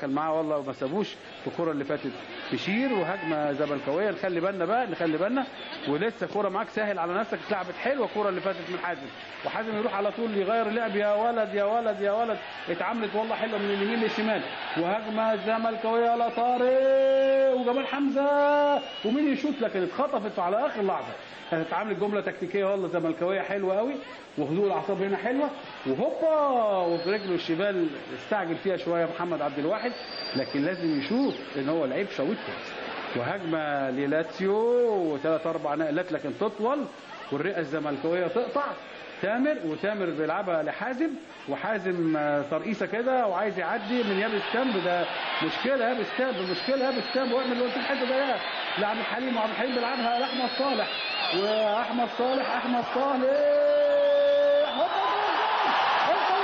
دخل معاه والله وما سابوش في الكره اللي فاتت بشير وهجمه زملكاويه نخلي بالنا بقى نخلي بالنا ولسه كره معاك سهل على نفسك اتلعبت حلوه الكره اللي فاتت من حازم وحازم يروح على طول يغير لعب يا ولد يا ولد يا ولد اتعملت والله حلوه من اليمين للشمال وهجمه زملكاويه على طارق وجمال حمزه ومين يشوط لكن اتخطفت على اخر لحظه كانت اتعملت جمله تكتيكيه والله زملكاويه حلوه قوي وهدوء الاعصاب هنا حلوه وهوبا وبرجله الشمال استعجل فيها شويه محمد عبد الواحد لكن لازم يشوف ان هو لعيب شويت كويس وهجمه للاتسيو وثلاث اربع نقلات لكن تطول والرئه الزملكاويه تقطع تامر وتامر بيلعبها لحازم وحازم آه، ترقيصه كده وعايز يعدي من يابس كامب ده مشكله يابس كامب مشكله يابس كامب واعمل اللي قلت الحته ده لعب الحليم وعبد الحليم بيلعبها لاحمد صالح واحمد صالح احمد صالح هوبا هوبا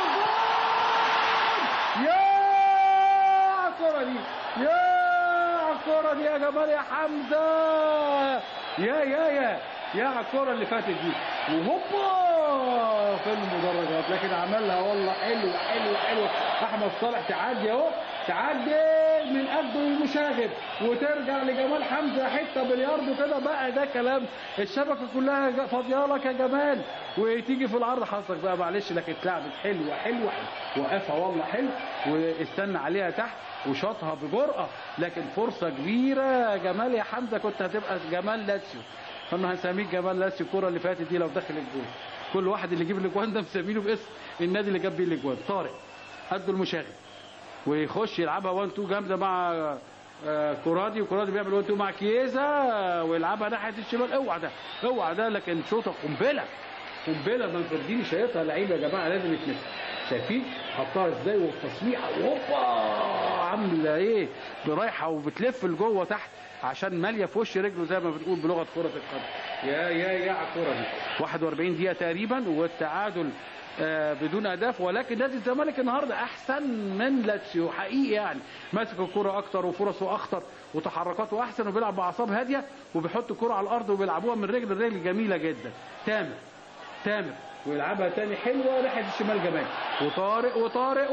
هوبا يا عالكرة دي يا عالكرة دي يا جمال يا حمزة يا يا يا يا عالكرة اللي فاتت دي وهوبا في المدرجات لكن عملها والله حلو حلو حلو احمد صالح تعدي اهو تعدي من قده المشاغب وترجع لجمال حمزه حته بلياردو كده بقى ده كلام الشبكه كلها جا- فاضيه لك يا جمال وتيجي في العرض حظك بقى معلش لكن اتلعبت حلوه حلوه حلوه وقفها والله حلو واستنى عليها تحت وشاطها بجرأه لكن فرصه كبيره يا جمال يا حمزه كنت هتبقى جمال لاتسيو كنا هنسميك جمال لاسي الكرة اللي فاتت دي لو دخل الجول كل واحد اللي يجيب الاجوان ده مسمينه باسم النادي اللي جاب بيه الاجوان طارق قده المشاغب ويخش يلعبها 1 2 جامده مع آه، كورادي وكورادي بيعمل 1 2 مع كييزا ويلعبها ناحيه الشمال اوعى ده اوعى ده لكن شوطه قنبله قنبله منفرديني شايطها لعيب يا جماعه لازم يتمسك شايفين حطها ازاي والتصميع هوبا عامله ايه برايحه وبتلف لجوه تحت عشان ماليه في وش رجله زي ما بنقول بلغه كره القدم يا يا يا على الكره دي 41 دقيقه تقريبا والتعادل آه، بدون اهداف ولكن نادي الزمالك النهارده احسن من لاتسيو حقيقي يعني ماسك الكره اكتر وفرصه اخطر وتحركاته احسن وبيلعب باعصاب هاديه وبيحط الكره على الارض وبيلعبوها من رجل لرجل جميله جدا تامر تامر ويلعبها تاني حلوه ناحيه الشمال جمال وطارق وطارق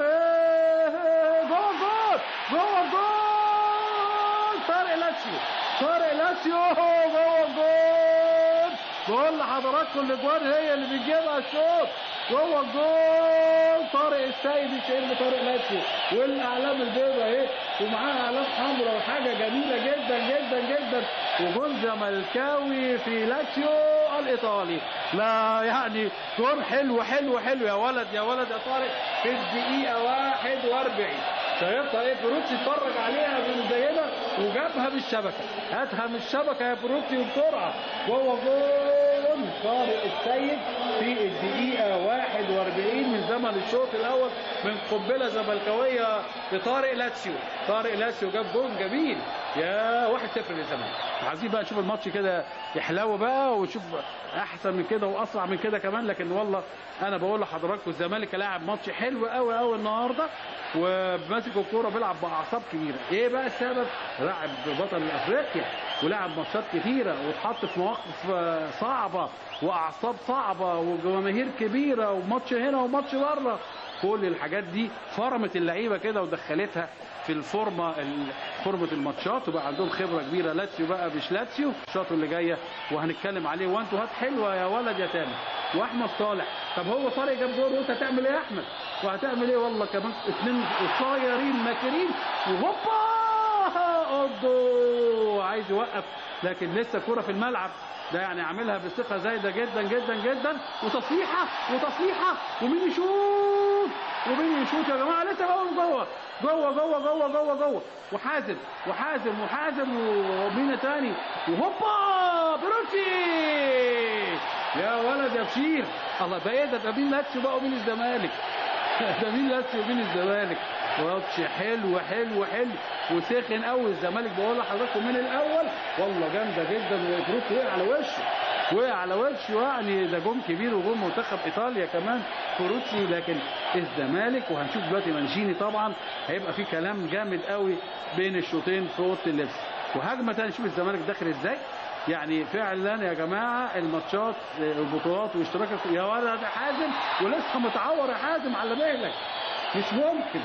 وطارق جول جول جول جول طارق لاتسيو طارق لاتسيو جوه الجول بقول لحضراتكم الاجوان هي اللي بتجيبها الشوط جوه الجول طارق السيد الشهير طارق لاتسيو والاعلام البيضاء اهي ومعاها اعلام حمراء وحاجه جميله جدا جدا جدا وجول زملكاوي في لاتسيو الايطالي لا يعني جول حلو حلو حلو يا ولد يا ولد يا طارق في الدقيقه 41 شايفها ايه بروتشي اتفرج عليها من زينا وجابها بالشبكه هاتها من الشبكه يا بروتشي وبسرعه جوه جول طارق السيد في الدقيقه 41 من زمن الشوط الاول من قنبله زملكاويه لطارق لاتسيو طارق لاتسيو جاب جول جميل يا 1-0 للزمالك عايزين بقى نشوف الماتش كده يحلو بقى ونشوف احسن من كده واسرع من كده كمان لكن والله انا بقول لحضراتكم الزمالك لاعب ماتش حلو قوي قوي النهارده وماسك الكوره بيلعب باعصاب كبيره ايه بقى السبب لاعب بطل افريقيا ولعب ماتشات كتيره واتحط في مواقف آه، صعبه واعصاب صعبه وجماهير كبيره وماتش هنا وماتش بره كل الحاجات دي فرمت اللعيبه كده ودخلتها في الفورمه ال- فورمه الماتشات وبقى عندهم خبره كبيره لاتسيو بقى مش لاتسيو الشوط اللي جايه وهنتكلم عليه وانتوا هات حلوه يا ولد يا تامر واحمد صالح طب هو طارق جاب جول وانت هتعمل ايه يا احمد وهتعمل ايه والله كمان اثنين قصيرين ماكرين وهوبا اوضو عايز يوقف لكن لسه كرة في الملعب ده يعني عاملها بثقة زايدة جدا جدا جدا وتصليحة وتصليحة ومين يشوط ومين يشوط يا جماعة لسه جوه جوه جوه جوه جوه جوه جوه وحازم وحازم وحازم ومين تاني وهوبا بروتشي يا ولد يا بشير الله ده ايه ده ده مين لاتسيو بقى ومين الزمالك ده مين لاتسيو ومين الزمالك ماتش حلو حلو حلو وسخن قوي الزمالك بقول لحضراتكم من الاول والله جامده جدا وبروك وقع على وشه وقع على وشه يعني ده جون كبير وجون منتخب ايطاليا كمان فروتشي لكن الزمالك وهنشوف دلوقتي مانشيني طبعا هيبقى في كلام جامد قوي بين الشوطين في اوضه اللبس وهجمه تاني شوف الزمالك داخل ازاي يعني فعلا يا جماعه الماتشات البطولات واشتراك يا ولد يا حازم ولسه متعور يا حازم على بالك مش ممكن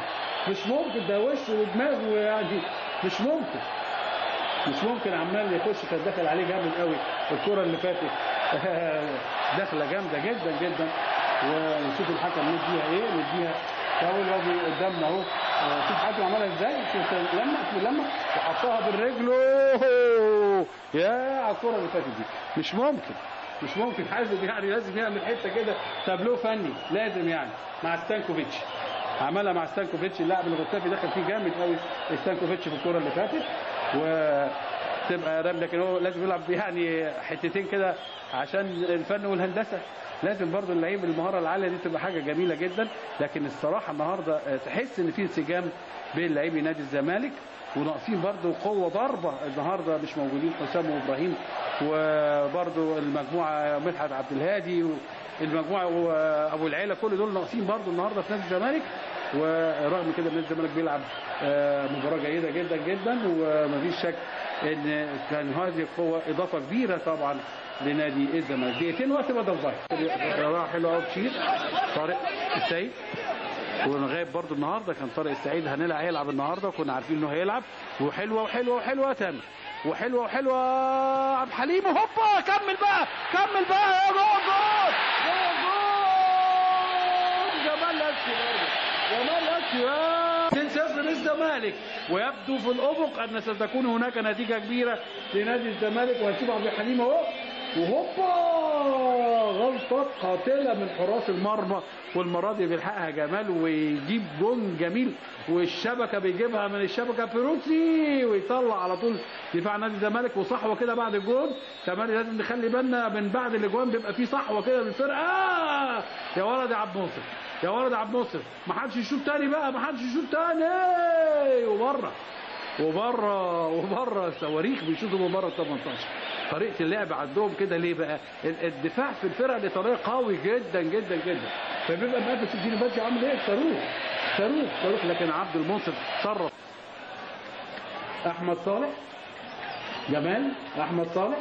مش ممكن ده وش ودماغ يعني مش ممكن مش ممكن عمال يخش كان داخل عليه جامد قوي الكره اللي فاتت داخله جامده جدا جدا ونشوف الحكم نديها ايه نديها فاول وادي قدامنا اهو شوف الحكم عملها ازاي شوف لما لما وحطها بالرجل أوه. يا على الكره اللي فاتت دي مش ممكن مش ممكن حازم يعني لازم يعمل حته كده تابلو فني لازم يعني مع ستانكوفيتش عملها مع ستانكوفيتش اللاعب الغتافي دخل فيه جامد قوي ستانكوفيتش في الكره اللي فاتت وتبقى رام لكن هو لازم يلعب يعني حتتين كده عشان الفن والهندسه لازم برضو اللعيب المهاره العاليه دي تبقى حاجه جميله جدا لكن الصراحه النهارده تحس ان في انسجام بين لاعبي نادي الزمالك وناقصين برضو قوه ضربه النهارده مش موجودين حسام وابراهيم وبرضو المجموعه مدحت عبد الهادي والمجموعه ابو العيله كل دول ناقصين برضو النهارده في نادي الزمالك ورغم كده نادي الزمالك بيلعب مباراه جيده جدا جدا ومفيش شك ان كان هذه القوه اضافه كبيره طبعا لنادي الزمالك دقيقتين وقت بدل ضايع راح حلو قوي بشير طارق السيد ونغايب برضو النهارده كان طارق السعيد هنلعب هيلعب النهارده وكنا عارفين انه هيلعب وحلوه وحلوه وحلوه تامر وحلوه وحلوه عبد الحليم هوبا كمل بقى كمل بقى يا جول جول جول جول جمال لاتسيو جمال لاتسيو 2-0 للزمالك ويبدو في الافق ان ستكون هناك نتيجه كبيره لنادي الزمالك وهنشوف عبد الحليم اهو وهوبا غلطات قاتله من حراس المرمى والمره دي بيلحقها جمال ويجيب جون جميل والشبكه بيجيبها من الشبكه بيروسي ويطلع على طول دفاع نادي الزمالك وصحوه كده بعد الجون كمان لازم نخلي بالنا من بعد الاجوان بيبقى في صحوه كده للفرقه يا ولد يا عبد الناصر يا ولد يا عبد الناصر ما حدش يشوط تاني بقى ما حدش يشوط تاني وبره وبره وبره صواريخ بيشوطوا من بره ال 18 طريقه اللعب عندهم كده ليه بقى الدفاع في الفرقه دي طريقه قوي جدا جدا جدا فبيبقى مقفش الدين باشا عامل ايه صاروخ صاروخ صاروخ لكن عبد المنصف تصرف احمد صالح جمال احمد صالح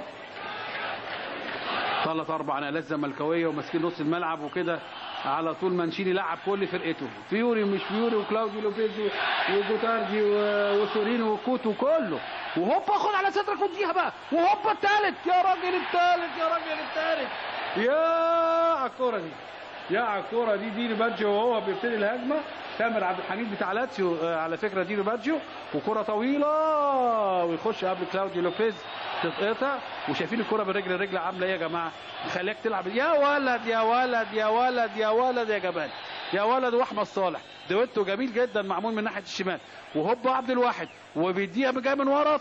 ثلاث اربع نقلات زملكاويه وماسكين نص الملعب وكده على طول مانشيني لعب كل فرقته فيوري ومش فيوري وكلاوديو لوبيز وجوتاردي وسورينو وكوتو كله وهوبا خد على صدرك واديها بقى وهوبا الثالث يا راجل الثالث يا راجل الثالث يا على الكوره دي يا على الكوره دي ديني بادجيو وهو بيبتدي الهجمه تامر عبد الحميد بتاع لاتسيو على فكره ديني بادجيو وكره طويله ويخش قبل كلاوديو لوبيز تتقطع وشايفين الكره بالرجل الرجل عامله ايه يا جماعه خليك تلعب يا ولد يا ولد يا ولد يا ولد يا جمال يا ولد واحمد صالح دويتو جميل جدا معمول من ناحيه الشمال وهوب عبد الواحد وبيديها جاي من ورا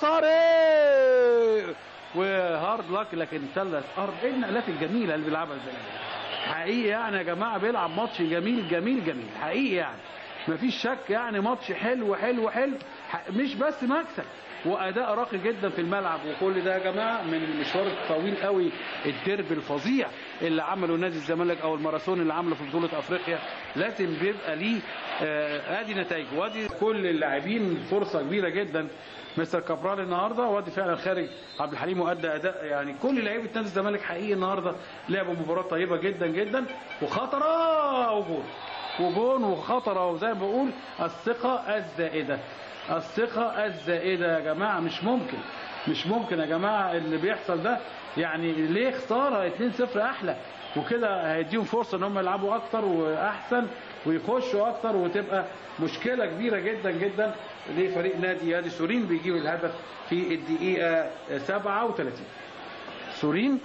طارق وهارد لك لكن ثلاث ارض ايه النقلات الجميله اللي بيلعبها الزمالك حقيقي يعني يا جماعه بيلعب ماتش جميل جميل جميل حقيقي يعني مفيش شك يعني ماتش حلو حلو حلو مش بس مكسب واداء راقي جدا في الملعب وكل ده يا جماعه من المشوار الطويل قوي الديربي الفظيع اللي عمله نادي الزمالك او الماراثون اللي عمله في بطوله افريقيا لازم بيبقى ليه آه ادي نتائج وادي كل اللاعبين فرصه كبيره جدا مستر كابرال النهارده وادي فعلا خارج عبد الحليم وادى اداء يعني كل لعيبه نادي الزمالك حقيقي النهارده لعبوا مباراه طيبه جدا جدا وخطره وجون وجون وخطره وزي ما بقول الثقه الزائده الثقة الزائدة يا جماعة مش ممكن مش ممكن يا جماعة اللي بيحصل ده يعني ليه خسارة 2-0 أحلى وكده هيديهم فرصة ان هم يلعبوا أكتر وأحسن ويخشوا أكتر وتبقى مشكلة كبيرة جدا جدا لفريق نادي نادي سورين بيجيب الهدف في الدقيقة 37 سورين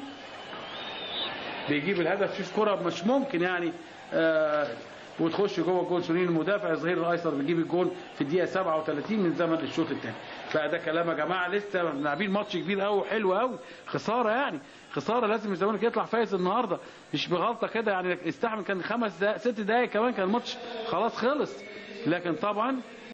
بيجيب الهدف شوف كرة مش ممكن يعني آه وتخش جوه جول سنين المدافع الظهير الايسر بيجيب الجول في الدقيقه 37 من زمن الشوط الثاني فده كلام يا جماعه لسه لاعبين ماتش كبير قوي وحلو قوي خساره يعني خساره لازم الزمالك يطلع فايز النهارده مش بغلطه كده يعني استحمل كان خمس دقائق ست دقائق كمان كان الماتش خلاص خلص لكن طبعا